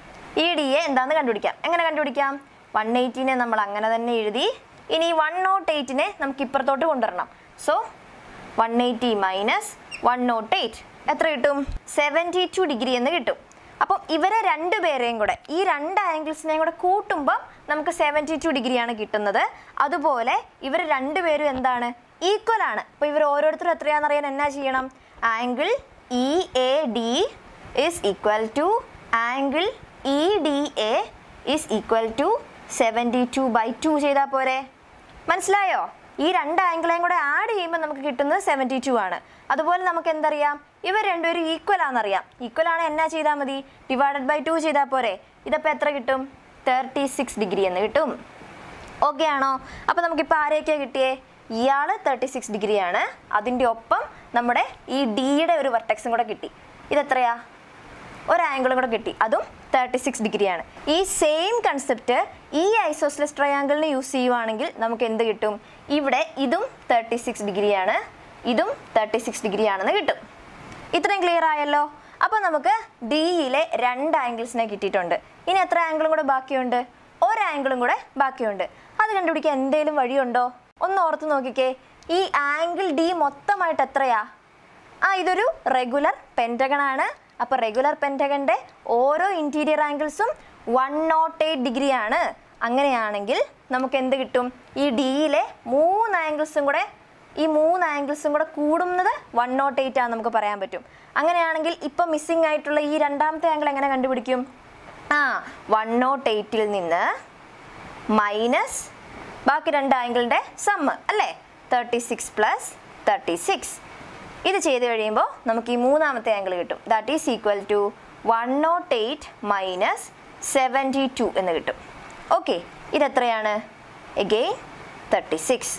ഇ ഡി എ എന്താന്ന് കണ്ടുപിടിക്കാം എങ്ങനെ കണ്ടുപിടിക്കാം വൺ എയ്റ്റീനെ നമ്മൾ അങ്ങനെ തന്നെ എഴുതി ഇനി വൺ നോട്ട് എയ്റ്റിനെ നമുക്ക് ഇപ്പുറത്തോട്ട് കൊണ്ടുവരണം so one eighty minus one nought eight എത്ര കിട്ടും സെവൻറ്റി ടു ഡിഗ്രി എന്ന് കിട്ടും അപ്പം ഇവരെ രണ്ടുപേരെയും കൂടെ ഈ രണ്ട് ആംഗിൾസിനെയും കൂടെ കൂട്ടുമ്പോൾ നമുക്ക് സെവൻറ്റി ടു ഡിഗ്രിയാണ് കിട്ടുന്നത് അതുപോലെ ഇവർ രണ്ടുപേരും എന്താണ് ഈക്വൽ ആണ് അപ്പോൾ ഇവർ ഓരോരുത്തരും എത്രയാണെന്ന് അറിയാൻ എന്നാ ചെയ്യണം angle E A D is equal to angle E D A is equal to seventy two by two ചെയ്താൽ പോരെ മനസ്സിലായോ ഈ രണ്ട് ആംഗിളെയും കൂടെ ആഡ് ചെയ്യുമ്പോൾ നമുക്ക് കിട്ടുന്നത് സെവൻറ്റി ടു ആണ് അതുപോലെ നമുക്ക് എന്തറിയാം ഇവർ രണ്ടുപേരും ഈക്വൽ ആണെന്നറിയാം ഈക്വൽ ആണ് എന്നാ ചെയ്താൽ മതി ഡിവൈഡഡ് ബൈ ടു ചെയ്താൽ പോരെ ഇതപ്പോൾ എത്ര കിട്ടും തേർട്ടി സിക്സ് ഡിഗ്രി എന്ന് കിട്ടും ഓക്കെ ആണോ അപ്പോൾ നമുക്കിപ്പോൾ ആരെയൊക്കെയാണ് കിട്ടിയേ ഇയാൾ തേർട്ടി സിക്സ് ഡിഗ്രിയാണ് അതിൻ്റെ ഒപ്പം നമ്മുടെ ഈ ഡിയുടെ ഒരു വെർട്ടെക്സും കൂടെ കിട്ടി ഇതെത്രയാ ഒരു ആംഗിളും കൂടെ കിട്ടി അതും തേർട്ടി സിക്സ് ഡിഗ്രിയാണ് ഈ സെയിം കൺസെപ്റ്റ് ഈ ഐസോസ്ലെസ് ട്രയാങ്കിളിന് യൂസ് ചെയ്യുവാണെങ്കിൽ നമുക്ക് എന്ത് കിട്ടും ഇവിടെ ഇതും തേർട്ടി സിക്സ് ഡിഗ്രിയാണ് ഇതും തേർട്ടി സിക്സ് ഡിഗ്രി ആണെന്ന് കിട്ടും ഇത്രയും ക്ലിയർ ആയല്ലോ അപ്പോൾ നമുക്ക് ഡിയിലെ രണ്ട് ആംഗിൾസിനെ കിട്ടിയിട്ടുണ്ട് ഇനി എത്ര ആംഗിളും കൂടെ ബാക്കിയുണ്ട് ഒരു ആംഗിളും കൂടെ ബാക്കിയുണ്ട് അത് കണ്ടുപിടിക്കാൻ എന്തെങ്കിലും വഴിയുണ്ടോ ഒന്ന് ഓർത്ത് നോക്കിക്കേ ഈ ആംഗിൾ ഡി മൊത്തമായിട്ട് എത്രയാ ആ ഇതൊരു റെഗുലർ പെൻറ്റഗൺ ആണ് അപ്പോൾ റെഗുലർ പെൻറ്റഗണിൻ്റെ ഓരോ ഇൻറ്റീരിയർ ആംഗിൾസും വൺ നോട്ട് എയ്റ്റ് ഡിഗ്രി ആണ് അങ്ങനെയാണെങ്കിൽ നമുക്ക് എന്ത് കിട്ടും ഈ ഡിയിലെ മൂന്ന് ആംഗിൾസും കൂടെ ഈ മൂന്ന് ആംഗിൾസും കൂടെ കൂടുന്നത് വൺ നോട്ട് എയ്റ്റ് ആണെന്ന് നമുക്ക് പറയാൻ പറ്റും അങ്ങനെയാണെങ്കിൽ ഇപ്പം മിസ്സിംഗ് ആയിട്ടുള്ള ഈ രണ്ടാമത്തെ ആംഗിൾ എങ്ങനെ കണ്ടുപിടിക്കും ആ വൺ നോട്ട് എയ്റ്റിൽ നിന്ന് മൈനസ് ബാക്കി രണ്ട് ആംഗിളിൻ്റെ സമ്മ് അല്ലേ thirty six plus thirty six ഇത് ചെയ്ത് കഴിയുമ്പോൾ നമുക്ക് ഈ മൂന്നാമത്തെ ആംഗിൾ കിട്ടും that is equal to one nought eight minus seventy two എന്ന് കിട്ടും ഓക്കെ ഇതെത്രയാണ് എഗെയിൻ തേർട്ടി സിക്സ്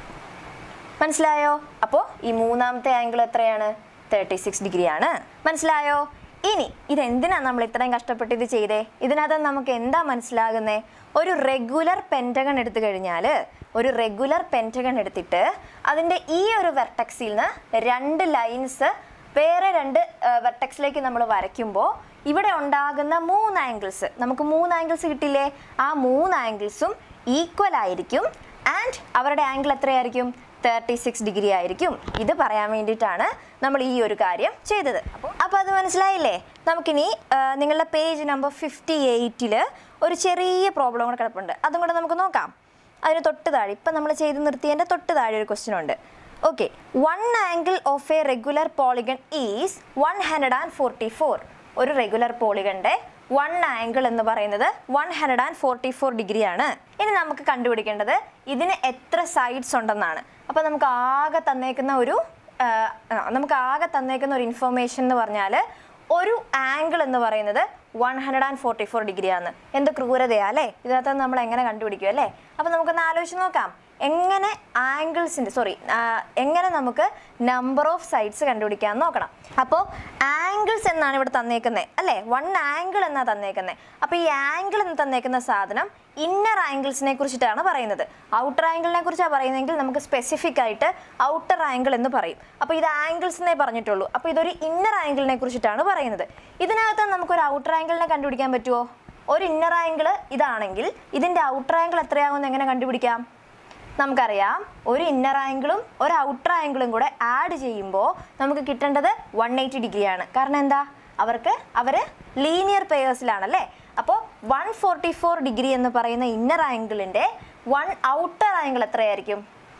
മനസ്സിലായോ അപ്പോൾ ഈ മൂന്നാമത്തെ ആംഗിൾ എത്രയാണ് തേർട്ടി സിക്സ് ഡിഗ്രിയാണ് മനസ്സിലായോ ഇനി ഇതെന്തിനാണ് നമ്മൾ ഇത്രയും കഷ്ടപ്പെട്ട് ഇത് ചെയ്തേ ഇതിനകത്ത് നമുക്ക് എന്താ മനസ്സിലാകുന്നേ ഒരു റെഗുലർ പെൻറ്റഗൺ എടുത്തു കഴിഞ്ഞാൽ ഒരു റെഗുലർ പെൻറ്റഗൺ എടുത്തിട്ട് അതിൻ്റെ ഈ ഒരു വെർട്ടക്സിൽ നിന്ന് രണ്ട് ലൈൻസ് വേറെ രണ്ട് വെർട്ടക്സിലേക്ക് നമ്മൾ വരയ്ക്കുമ്പോൾ ഇവിടെ ഉണ്ടാകുന്ന മൂന്ന് ആംഗിൾസ് നമുക്ക് മൂന്ന് ആംഗിൾസ് കിട്ടില്ലേ ആ മൂന്ന് ആംഗിൾസും ഈക്വൽ ആയിരിക്കും ആൻഡ് അവരുടെ ആംഗിൾ എത്രയായിരിക്കും തേർട്ടി സിക്സ് ഡിഗ്രി ആയിരിക്കും ഇത് പറയാൻ വേണ്ടിയിട്ടാണ് നമ്മൾ ഈ ഒരു കാര്യം ചെയ്തത് അപ്പോൾ അപ്പോൾ അത് മനസ്സിലായില്ലേ നമുക്കിനി ആ, നിങ്ങളുടെ പേജ് നമ്പർ ഫിഫ്റ്റി എയ്റ്റിൽ ഒരു ചെറിയ പ്രോബ്ലം കൂടെ കിടപ്പുണ്ട് അതും കൂടെ നമുക്ക് നോക്കാം അതിന് തൊട്ട് താഴെ ഇപ്പം നമ്മൾ ചെയ്ത് നിർത്തിയതിൻ്റെ തൊട്ട് താഴെ ഒരു ക്വസ്റ്റ്യൻ ഉണ്ട് okay one angle of a regular polygon is one hundred and forty four ഒരു റെഗുലർ പോളിഗണിൻ്റെ വൺ ആംഗിൾ എന്ന് പറയുന്നത് one hundred and forty four degree ആണ് ഇനി നമുക്ക് കണ്ടുപിടിക്കേണ്ടത് ഇതിന് എത്ര സൈഡ്സ് ഉണ്ടെന്നാണ് അപ്പോൾ നമുക്ക് ആകെ തന്നേക്കുന്ന ഒരു ആ, ആ, നമുക്ക് ആകെ തന്നേക്കുന്ന ഒരു ഇൻഫർമേഷൻ എന്ന് പറഞ്ഞാൽ ഒരു ആംഗിൾ എന്ന് പറയുന്നത് one hundred and forty four degree ആണ് എന്ത് ക്രൂരതയാ അല്ലേ ഇതിനകത്ത് നമ്മൾ എങ്ങനെ കണ്ടുപിടിക്കും അല്ലേ അപ്പോൾ നമുക്കൊന്ന് ആലോചിച്ച് നോക്കാം എങ്ങനെ ആംഗിൾസിൻ്റെ സോറി എങ്ങനെ നമുക്ക് നമ്പർ ഓഫ് സൈഡ്സ് കണ്ടുപിടിക്കാൻ നോക്കണം അപ്പോൾ ആംഗിൾസ് എന്നാണ് ഇവിടെ തന്നേക്കുന്നത് അല്ലേ വൺ ആംഗിൾ എന്നാണ് തന്നേക്കുന്നത് അപ്പോൾ ഈ ആംഗിൾ എന്ന് തന്നേക്കുന്ന സാധനം ഇന്നർ ആംഗിൾസിനെ കുറിച്ചിട്ടാണ് പറയുന്നത് ഔട്ടർ ആംഗിളിനെ കുറിച്ചാണ് പറയുന്നതെങ്കിൽ നമുക്ക് സ്പെസിഫിക് ആയിട്ട് ഔട്ടർ ആംഗിൾ എന്ന് പറയും അപ്പോൾ ഇത് ആംഗിൾസ് എന്നേ പറഞ്ഞിട്ടുള്ളൂ അപ്പോൾ ഇതൊരു ഇന്നർ ആംഗിളിനെ കുറിച്ചിട്ടാണ് പറയുന്നത് ഇതിനകത്ത് നമുക്കൊരു ഔട്ടർ ആംഗിളിനെ കണ്ടുപിടിക്കാൻ പറ്റുമോ ഒരു ഇന്നർ ആംഗിൾ ഇതാണെങ്കിൽ ഇതിൻ്റെ ഔട്ടർ ആംഗിൾ എത്രയാകുമെന്ന് എങ്ങനെ കണ്ടുപിടിക്കാം നമുക്കറിയാം ഒരു ഇന്നർ ആംഗിളും ഒരു ഔട്ടർ ആംഗിളും കൂടെ ആഡ് ചെയ്യുമ്പോൾ നമുക്ക് കിട്ടേണ്ടത് വൺ എയ്റ്റി ഡിഗ്രിയാണ് കാരണം എന്താ അവർക്ക് അവർ ലീനിയർ പെയേഴ്സിലാണല്ലേ അപ്പോൾ വൺ ഫോർട്ടി ഫോർ ഡിഗ്രി എന്ന് പറയുന്ന ഇന്നർ ആംഗിളിൻ്റെ വൺ ഔട്ടർ ആംഗിൾ എത്രയായിരിക്കും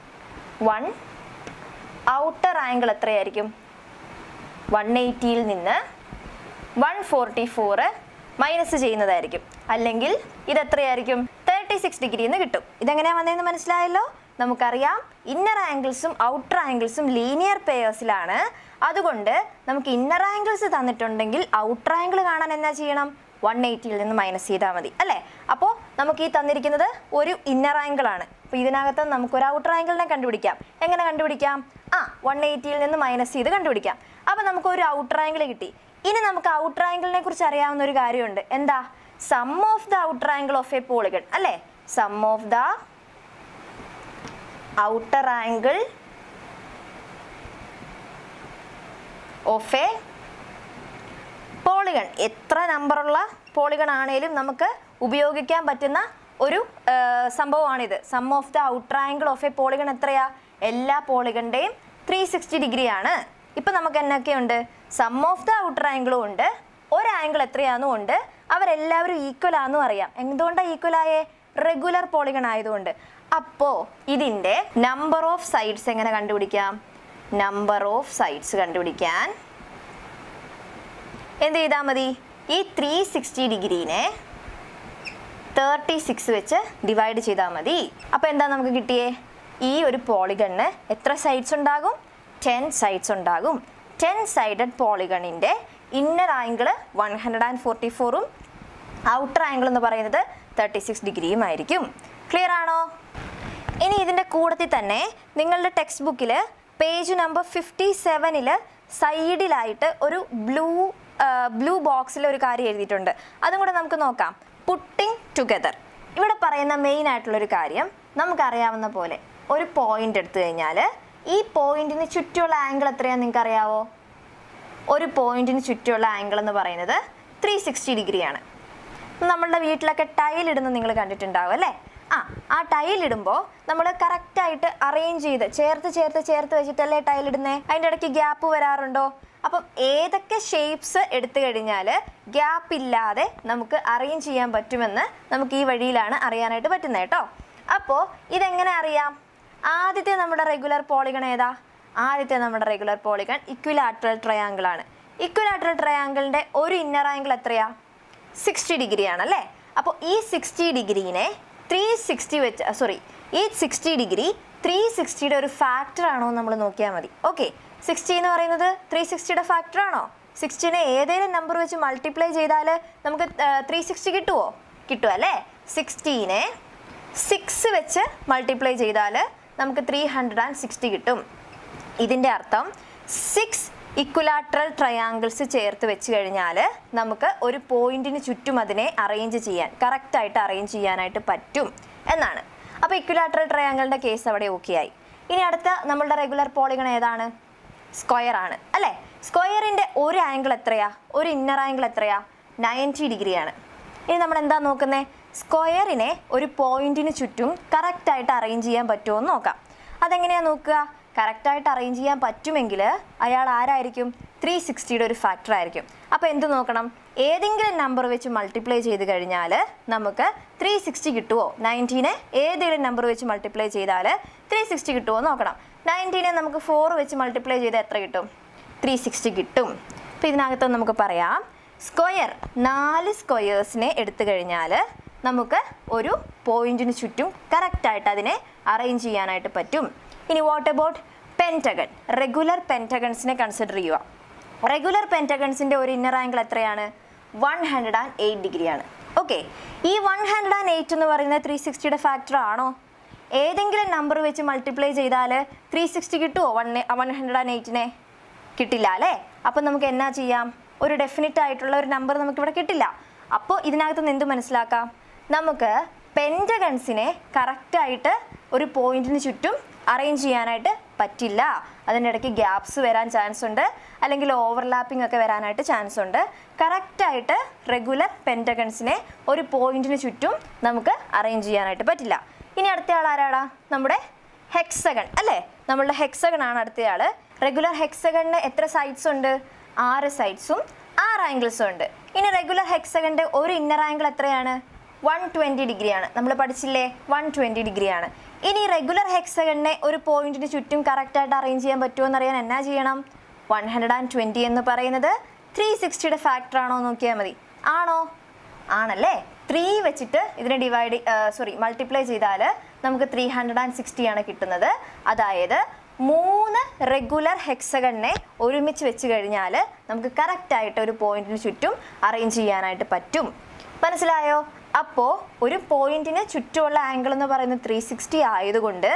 വൺ ഔട്ടർ ആംഗിൾ എത്രയായിരിക്കും വൺ എയ്റ്റിയിൽ നിന്ന് വൺ ഫോർട്ടി ഫോറ് മൈനസ് ചെയ്യുന്നതായിരിക്കും അല്ലെങ്കിൽ ഇത് എത്രയായിരിക്കും തേർട്ടി സിക്സ് ഡിഗ്രി എന്ന് കിട്ടും ഇതെങ്ങനെയാണ് വന്നതെന്ന് മനസ്സിലായല്ലോ നമുക്കറിയാം ഇന്നർ ആംഗിൾസും ഔട്ടർ ആംഗിൾസും ലീനിയർ പെയേഴ്സിലാണ് അതുകൊണ്ട് നമുക്ക് ഇന്നർ ആംഗിൾസ് തന്നിട്ടുണ്ടെങ്കിൽ ഔട്ടർ ആംഗിൾ കാണാൻ എന്നാ ചെയ്യണം വൺ എയ്റ്റിയിൽ നിന്ന് മൈനസ് ചെയ്താൽ മതി അല്ലേ അപ്പോൾ നമുക്ക് ഈ തന്നിരിക്കുന്നത് ഒരു ഇന്നർ ആംഗിൾ ആണ് അപ്പോൾ ഇതിനകത്ത് നമുക്ക് ഒരു ഔട്ടർ ആംഗിളിനെ കണ്ടുപിടിക്കാം എങ്ങനെ കണ്ടുപിടിക്കാം ആ വൺ എയ്റ്റിയിൽ നിന്ന് മൈനസ് ചെയ്ത് കണ്ടുപിടിക്കാം അപ്പോൾ നമുക്ക് ഒരു ഔട്ടർ ആംഗിൾ കിട്ടി ഇനി നമുക്ക് ഔട്ടർ ആംഗിളിനെ കുറിച്ച് അറിയാവുന്ന ഒരു കാര്യമുണ്ട് എന്താ sum of the outer angle of a polygon അല്ലേ sum of the outer angle of a polygon എത്ര നമ്പറുള്ള പോളിഗൺ ആണേലും നമുക്ക് ഉപയോഗിക്കാൻ പറ്റുന്ന ഒരു ആ, സംഭവമാണിത് sum of the outer angle of a polygon എത്രയാ എല്ലാ പോളിഗണിൻ്റെയും ത്രീ സിക്സ്റ്റി ഡിഗ്രി ആണ് ഇപ്പം നമുക്ക് എന്നൊക്കെയുണ്ട് സം ഓഫ് ദ ഔട്ടർ ആംഗിളും ഉണ്ട് ഒരു ആംഗിൾ എത്രയാണെന്നും ഉണ്ട് അവരെല്ലാവരും ഈക്വൽ ആണെന്നും അറിയാം എന്തുകൊണ്ടാണ് ഈക്വൽ ആയേ റെഗുലർ പോളിഗൺ ആയതുകൊണ്ട് അപ്പോൾ ഇതിൻ്റെ നമ്പർ ഓഫ് സൈഡ്സ് എങ്ങനെ കണ്ടുപിടിക്കാം നമ്പർ ഓഫ് സൈഡ്സ് കണ്ടുപിടിക്കാൻ എന്ത് ചെയ്താൽ മതി ഈ ത്രീ സിക്സ്റ്റി ഡിഗ്രീനെ തേർട്ടി സിക്സ് വെച്ച് ഡിവൈഡ് ചെയ്താൽ മതി അപ്പോൾ എന്താ നമുക്ക് കിട്ടിയേ ഈ ഒരു പോളിഗണിന് എത്ര സൈഡ്സ് ഉണ്ടാകും ടെൻ സൈഡ്സ് ഉണ്ടാകും ടെൻ സൈഡഡ് പോളിഗണിൻ്റെ inner angle one hundred and forty ഫോറും ഔട്ടർ ആംഗിൾ എന്ന് പറയുന്നത് തേർട്ടി സിക്സ് ഡിഗ്രിയും ആയിരിക്കും ക്ലിയർ ആണോ ഇനി ഇതിൻ്റെ കൂടത്തിൽ തന്നെ നിങ്ങളുടെ ടെക്സ്റ്റ് ബുക്കിൽ പേജ് നമ്പർ ഫിഫ്റ്റി സെവനിൽ സൈഡിലായിട്ട് ഒരു ബ്ലൂ ബ്ലൂ ബോക്സിൽ ഒരു കാര്യം എഴുതിയിട്ടുണ്ട് അതും കൂടെ നമുക്ക് നോക്കാം പുട്ടിങ് ടുഗദർ ഇവിടെ പറയുന്ന മെയിൻ ആയിട്ടുള്ളൊരു കാര്യം നമുക്കറിയാവുന്ന പോലെ ഒരു പോയിന്റ് എടുത്തു കഴിഞ്ഞാൽ ഈ പോയിന്റിന് ചുറ്റുമുള്ള ആംഗിൾ എത്രയാണെന്ന് നിങ്ങൾക്ക് അറിയാവോ ഒരു പോയിന്റിന് ചുറ്റുമുള്ള ആംഗിൾ എന്ന് പറയുന്നത് ത്രീ സിക്സ്റ്റി ഡിഗ്രിയാണ് നമ്മളുടെ വീട്ടിലൊക്കെ ടൈൽ ഇടുന്നത് നിങ്ങൾ കണ്ടിട്ടുണ്ടാവും അല്ലേ ആ ആ ടൈൽ ഇടുമ്പോൾ നമ്മൾ കറക്റ്റായിട്ട് അറേഞ്ച് ചെയ്ത് ചേർത്ത് ചേർത്ത് ചേർത്ത് വെച്ചിട്ടല്ലേ ടൈൽ ഇടുന്നേ അതിൻ്റെ ഇടയ്ക്ക് ഗ്യാപ്പ് വരാറുണ്ടോ അപ്പം ഏതൊക്കെ ഷേപ്സ് എടുത്തു കഴിഞ്ഞാൽ ഗ്യാപ്പ് ഇല്ലാതെ നമുക്ക് അറേഞ്ച് ചെയ്യാൻ പറ്റുമെന്ന് നമുക്ക് ഈ വഴിയിലാണ് അറിയാനായിട്ട് പറ്റുന്നത് കേട്ടോ അപ്പോൾ ഇതെങ്ങനെ അറിയാം ആദ്യത്തെ നമ്മുടെ റെഗുലർ പോളിഗൺ ഏതാ ആദ്യത്തെ നമ്മുടെ റെഗുലർ പോളിഗൺ ഇക്വിലാറ്ററൽ ട്രയാങ്കിൾ ആണ് ഇക്വിലാറ്ററൽ ട്രയാങ്കിളിൻ്റെ ഒരു ഇന്നർ ആംഗിൾ എത്രയാ സിക്സ്റ്റി ഡിഗ്രി ആണ് അല്ലേ അപ്പോൾ ഈ സിക്സ്റ്റി ഡിഗ്രീനെ ത്രീ സിക്സ്റ്റി വെച്ച് സോറി ഈ സിക്സ്റ്റി ഡിഗ്രി ത്രീ സിക്സ്റ്റിയുടെ ഒരു ഫാക്ടർ ആണോ നമ്മൾ നോക്കിയാൽ മതി ഓക്കെ സിക്സ്റ്റി എന്ന് പറയുന്നത് ത്രീ സിക്സ്റ്റിയുടെ ഫാക്ടർ ആണോ സിക്സ്റ്റിനെ ഏതെങ്കിലും നമ്പർ വെച്ച് മൾട്ടിപ്ലൈ ചെയ്താൽ നമുക്ക് ത്രീ സിക്സ്റ്റി കിട്ടുമോ കിട്ടും അല്ലേ സിക്സ്റ്റീനെ സിക്സ് വെച്ച് മൾട്ടിപ്ലൈ ചെയ്താൽ നമുക്ക് ത്രീ ഹൺഡ്രഡ് ആൻഡ് സിക്സ്റ്റി കിട്ടും ഇതിൻ്റെ അർത്ഥം സിക്സ് ഇക്വലാട്രൽ ട്രയാങ്കിൾസ് ചേർത്ത് വെച്ച് കഴിഞ്ഞാൽ നമുക്ക് ഒരു പോയിന്റിന് ചുറ്റും അതിനെ അറേഞ്ച് ചെയ്യാൻ കറക്റ്റായിട്ട് അറേഞ്ച് ചെയ്യാനായിട്ട് പറ്റും എന്നാണ് അപ്പോൾ ഇക്വലാട്രൽ ട്രയാങ്കിളിൻ്റെ കേസ് അവിടെ ഓക്കെ ആയി ഇനി അടുത്ത നമ്മളുടെ റെഗുലർ പോളിഗൺ ഏതാണ് സ്ക്വയർ ആണ് അല്ലേ സ്ക്വയറിൻ്റെ ഒരു ആംഗിൾ എത്രയാ ഒരു ഇന്നർ ആംഗിൾ എത്രയാ നയൻറ്റി ഡിഗ്രിയാണ് ഇനി നമ്മൾ എന്താ നോക്കുന്നത് സ്ക്വയറിനെ ഒരു പോയിന്റിന് ചുറ്റും കറക്റ്റായിട്ട് അറേഞ്ച് ചെയ്യാൻ പറ്റുമോ എന്ന് നോക്കാം അതെങ്ങനെയാണ് നോക്കുക കറക്റ്റായിട്ട് അറേഞ്ച് ചെയ്യാൻ പറ്റുമെങ്കിൽ അയാൾ ആരായിരിക്കും ത്രീ സിക്സ്റ്റിയുടെ ഒരു ഫാക്ടർ ആയിരിക്കും അപ്പോൾ എന്ത് നോക്കണം ഏതെങ്കിലും നമ്പർ വെച്ച് മൾട്ടിപ്ലൈ ചെയ്ത് കഴിഞ്ഞാൽ നമുക്ക് ത്രീ സിക്സ്റ്റി കിട്ടുമോ നയൻറ്റീനെ ഏതെങ്കിലും നമ്പർ വെച്ച് മൾട്ടിപ്ലൈ ചെയ്താൽ ത്രീ സിക്സ്റ്റി കിട്ടുമോ എന്ന് നോക്കണം നയൻറ്റീനെ നമുക്ക് ഫോർ വെച്ച് മൾട്ടിപ്ലൈ ചെയ്താൽ എത്ര കിട്ടും ത്രീ സിക്സ്റ്റി കിട്ടും അപ്പോൾ ഇതിനകത്ത് നമുക്ക് പറയാം സ്ക്വയർ നാല് സ്ക്വയേഴ്സിനെ എടുത്തു കഴിഞ്ഞാൽ നമുക്ക് ഒരു പോയിന്റിന് ചുറ്റും കറക്റ്റായിട്ട് അതിനെ അറേഞ്ച് ചെയ്യാനായിട്ട് പറ്റും ഇനി വാട്ട് അബൌട്ട് പെൻറ്റഗൺ റെഗുലർ പെൻറ്റഗൺസിനെ കൺസിഡർ ചെയ്യുക റെഗുലർ പെൻറ്റഗൺസിൻ്റെ ഒരു ഇന്നർ ആംഗിൾ എത്രയാണ് വൺ ഹൺഡ്രഡ് ആൻഡ് എയ്റ്റ് ഡിഗ്രിയാണ് ഓക്കെ ഈ വൺ ഹൺഡ്രഡ് ആൻഡ് എയ്റ്റ് എന്ന് പറയുന്നത് ത്രീ സിക്സ്റ്റിയുടെ ഫാക്ടർ ആണോ ഏതെങ്കിലും നമ്പർ വെച്ച് മൾട്ടിപ്ലൈ ചെയ്താൽ ത്രീ സിക്സ്റ്റി കിട്ടുമോ വൺ വൺ ഹൺഡ്രഡ് ആൻഡ് എയ്റ്റിനെ കിട്ടില്ല അല്ലേ അപ്പം നമുക്ക് എന്നാ ചെയ്യാം ഒരു ഡെഫിനറ്റ് ആയിട്ടുള്ള ഒരു നമ്പർ നമുക്കിവിടെ കിട്ടില്ല അപ്പോൾ ഇതിനകത്ത് നിന്ന് എന്ത് മനസ്സിലാക്കാം നമുക്ക് പെൻറ്റഗൺസിനെ കറക്റ്റായിട്ട് ഒരു പോയിന്റിന് ചുറ്റും അറേഞ്ച് ചെയ്യാനായിട്ട് പറ്റില്ല അതിൻ്റെ ഇടയ്ക്ക് ഗ്യാപ്സ് വരാൻ ചാൻസ് ഉണ്ട് അല്ലെങ്കിൽ ഓവർലാപ്പിംഗ് ഒക്കെ വരാനായിട്ട് ചാൻസ് ഉണ്ട് കറക്റ്റായിട്ട് റെഗുലർ പെൻറ്റഗൺസിനെ ഒരു പോയിന്റിന് ചുറ്റും നമുക്ക് അറേഞ്ച് ചെയ്യാനായിട്ട് പറ്റില്ല ഇനി അടുത്ത ആൾ ആരാടാ നമ്മുടെ ഹെക്സഗൺ അല്ലേ നമ്മളുടെ ഹെക്സഗൺ ആണ് അടുത്തയാൾ റെഗുലർ ഹെക്സഗണിന് എത്ര സൈഡ്സ് ഉണ്ട് ആറ് സൈഡ്സും ആറ് ആംഗിൾസും ഉണ്ട് ഇനി റെഗുലർ ഹെക്സഗണിൻ്റെ ഒരു ഇന്നർ ആംഗിൾ എത്രയാണ് വൺ ട്വൻറ്റി ഡിഗ്രിയാണ് നമ്മൾ പഠിച്ചില്ലേ വൺ ട്വൻറ്റി ഡിഗ്രിയാണ് ഇനി റെഗുലർ ഹെക്സഗണിനെ ഒരു പോയിന്റിന് ചുറ്റും കറക്റ്റായിട്ട് അറേഞ്ച് ചെയ്യാൻ പറ്റുമോ എന്നറിയാൻ എന്നാ ചെയ്യണം വൺ ഹൺഡ്രഡ് ആൻഡ് ട്വൻറ്റി എന്ന് പറയുന്നത് ത്രീ സിക്സ്റ്റിയുടെ ഫാക്ടർ ആണോ നോക്കിയാൽ മതി ആണോ ആണല്ലേ ത്രീ വെച്ചിട്ട് ഇതിനെ ഡിവൈഡ് സോറി മൾട്ടിപ്ലൈ ചെയ്താൽ നമുക്ക് ത്രീ ഹൺഡ്രഡ് ആൻഡ് സിക്സ്റ്റി ആണ് കിട്ടുന്നത് അതായത് മൂന്ന് റെഗുലർ ഹെക്സഗണിനെ ഒരുമിച്ച് വെച്ച് കഴിഞ്ഞാൽ നമുക്ക് കറക്റ്റായിട്ട് ഒരു പോയിന്റിന് ചുറ്റും അറേഞ്ച് ചെയ്യാനായിട്ട് പറ്റും മനസ്സിലായോ അപ്പോൾ ഒരു പോയിന്റിന് ചുറ്റുമുള്ള ആംഗിൾ എന്ന് പറയുന്നത് ത്രീ സിക്സ്റ്റി ആയതുകൊണ്ട്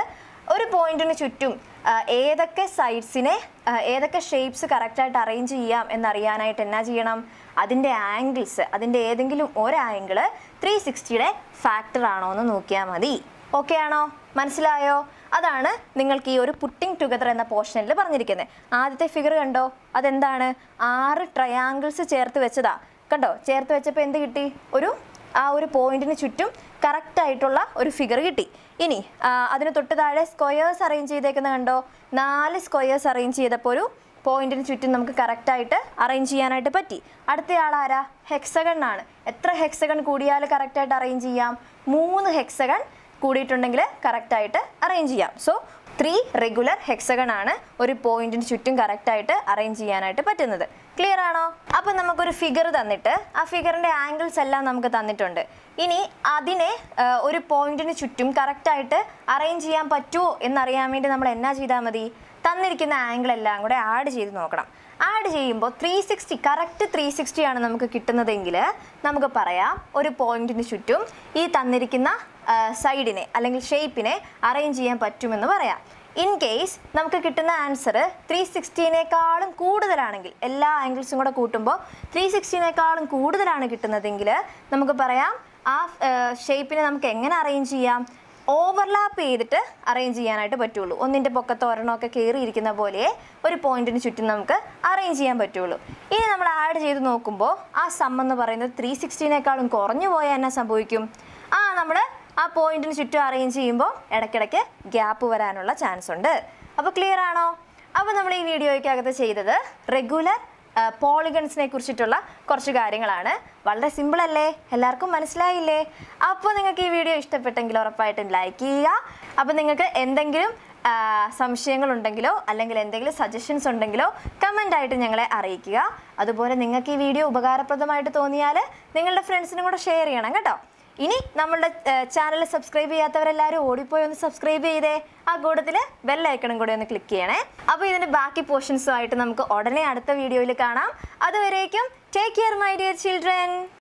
ഒരു പോയിന്റിന് ചുറ്റും ആ, ഏതൊക്കെ സൈഡ്സിനെ ഏതൊക്കെ ഷേപ്സ് കറക്റ്റായിട്ട് അറേഞ്ച് ചെയ്യാം എന്നറിയാനായിട്ട് എന്നാ ചെയ്യണം അതിൻ്റെ ആംഗിൾസ് അതിൻ്റെ ഏതെങ്കിലും ഒരു ആംഗിള് ത്രീ സിക്സ്റ്റിയുടെ ഫാക്ടർ ആണോ എന്ന് നോക്കിയാൽ മതി ഓക്കെ ആണോ മനസ്സിലായോ അതാണ് നിങ്ങൾക്ക് ഈ ഒരു പുട്ടിംഗ് ടുഗദർ എന്ന പോർഷനിൽ പറഞ്ഞിരിക്കുന്നത് ആദ്യത്തെ ഫിഗർ കണ്ടോ അതെന്താണ് ആറ് ട്രയാങ്കിൾസ് ചേർത്ത് വെച്ചതാ കണ്ടോ ചേർത്ത് വെച്ചപ്പോൾ എന്ത് കിട്ടി ഒരു ആ ഒരു പോയിന്റിന് ചുറ്റും കറക്റ്റ് ആയിട്ടുള്ള ഒരു ഫിഗർ കിട്ടി ഇനി ആ, അതിന് തൊട്ട് താഴെ സ്ക്വയേഴ്സ് അറേഞ്ച് ചെയ്തേക്കുന്ന കണ്ടോ നാല് സ്ക്വയേഴ്സ് അറേഞ്ച് ചെയ്തപ്പോൾ ഒരു പോയിന്റിന് ചുറ്റും നമുക്ക് കറക്റ്റായിട്ട് അറേഞ്ച് ചെയ്യാനായിട്ട് പറ്റി അടുത്ത ആളാരാ ഹെക്സഗൺ ആണ് എത്ര ഹെക്സഗൺ കൂടിയാൽ കറക്റ്റായിട്ട് അറേഞ്ച് ചെയ്യാം മൂന്ന് ഹെക്സഗൺ കൂടിയിട്ടുണ്ടെങ്കിൽ കറക്റ്റായിട്ട് അറേഞ്ച് ചെയ്യാം സോ ത്രീ റെഗുലർ ഹെക്സഗൺ ആണ് ഒരു പോയിന്റിന് ചുറ്റും കറക്റ്റായിട്ട് അറേഞ്ച് ചെയ്യാനായിട്ട് പറ്റുന്നത് ക്ലിയർ ആണോ അപ്പം നമുക്കൊരു ഫിഗർ തന്നിട്ട് ആ ഫിഗറിൻ്റെ ആംഗിൾസ് എല്ലാം നമുക്ക് തന്നിട്ടുണ്ട് ഇനി അതിനെ ആ, ഒരു പോയിന്റിന് ചുറ്റും കറക്റ്റായിട്ട് അറേഞ്ച് ചെയ്യാൻ പറ്റുമോ എന്നറിയാൻ വേണ്ടി നമ്മൾ എന്നാ ചെയ്താൽ മതി തന്നിരിക്കുന്ന ആംഗിൾ എല്ലാം കൂടെ ആഡ് ചെയ്ത് നോക്കണം ആഡ് ചെയ്യുമ്പോൾ three sixty correct three sixty ആണ് നമുക്ക് കിട്ടുന്നതെങ്കിൽ നമുക്ക് പറയാം ഒരു പോയിന്റിന് ചുറ്റും ഈ തന്നിരിക്കുന്ന സൈഡിനെ അല്ലെങ്കിൽ ഷേപ്പിനെ അറേഞ്ച് ചെയ്യാൻ പറ്റുമെന്ന് പറയാം ഇൻ കേസ് നമുക്ക് കിട്ടുന്ന ആൻസർ ത്രീ സിക്സ്റ്റീനേക്കാളും കൂടുതലാണെങ്കിൽ എല്ലാ ആംഗിൾസും കൂടെ കൂട്ടുമ്പോൾ ത്രീ സിക്സ്റ്റീനേക്കാളും കൂടുതലാണ് കിട്ടുന്നതെങ്കിൽ നമുക്ക് പറയാം ആ ഷേപ്പിനെ നമുക്ക് എങ്ങനെ അറേഞ്ച് ചെയ്യാം ഓവർലാപ്പ് ചെയ്തിട്ട് അറേഞ്ച് ചെയ്യാനായിട്ട് പറ്റുള്ളൂ ഒന്നിൻ്റെ പൊക്കത്ത് ഒരെണ്ണമൊക്കെ കയറിയിരിക്കുന്ന പോലെ ഒരു പോയിന്റിന് ചുറ്റും നമുക്ക് അറേഞ്ച് ചെയ്യാൻ പറ്റുള്ളൂ ഇനി നമ്മൾ ആഡ് ചെയ്ത് നോക്കുമ്പോൾ ആ സം എന്ന് പറയുന്നത് ത്രീ സിക്സ്റ്റീനേക്കാളും കുറഞ്ഞു പോയാൽ എന്നാ സംഭവിക്കും ആ നമ്മൾ ആ പോയിന്റിന് ചുറ്റും അറേഞ്ച് ചെയ്യുമ്പോൾ ഇടയ്ക്കിടയ്ക്ക് ഗ്യാപ്പ് വരാനുള്ള ചാൻസ് ഉണ്ട് അപ്പോൾ ക്ലിയർ ആണോ അപ്പോൾ നമ്മൾ ഈ വീഡിയോയ്ക്കകത്ത് ചെയ്തത് റെഗുലർ പോളിഗൺസിനെ കുറിച്ചിട്ടുള്ള കുറച്ച് കാര്യങ്ങളാണ് വളരെ സിമ്പിൾ അല്ലേ എല്ലാവർക്കും മനസ്സിലായില്ലേ അപ്പോൾ നിങ്ങൾക്ക് ഈ വീഡിയോ ഇഷ്ടപ്പെട്ടെങ്കിൽ ഉറപ്പായിട്ടും ലൈക്ക് ചെയ്യുക അപ്പോൾ നിങ്ങൾക്ക് എന്തെങ്കിലും ആ, സംശയങ്ങളുണ്ടെങ്കിലോ അല്ലെങ്കിൽ എന്തെങ്കിലും സജഷൻസ് ഉണ്ടെങ്കിലോ കമൻ്റ് ആയിട്ട് ഞങ്ങളെ അറിയിക്കുക അതുപോലെ നിങ്ങൾക്ക് ഈ വീഡിയോ ഉപകാരപ്രദമായിട്ട് തോന്നിയാൽ നിങ്ങളുടെ ഫ്രണ്ട്സിനും കൂടെ ഷെയർ ചെയ്യണം കേട്ടോ ഇനി നമ്മളുടെ ചാനൽ സബ്സ്ക്രൈബ് ചെയ്യാത്തവരെല്ലാവരും ഓടിപ്പോയി ഒന്ന് സബ്സ്ക്രൈബ് ചെയ്തേ ആ കൂട്ടത്തിൽ ബെല്ലൈക്കണും കൂടെ ഒന്ന് ക്ലിക്ക് ചെയ്യണേ അപ്പോൾ ഇതിൻ്റെ ബാക്കി പോർഷൻസുമായിട്ട് നമുക്ക് ഉടനെ അടുത്ത വീഡിയോയിൽ കാണാം അതുവരേക്കും take care my dear children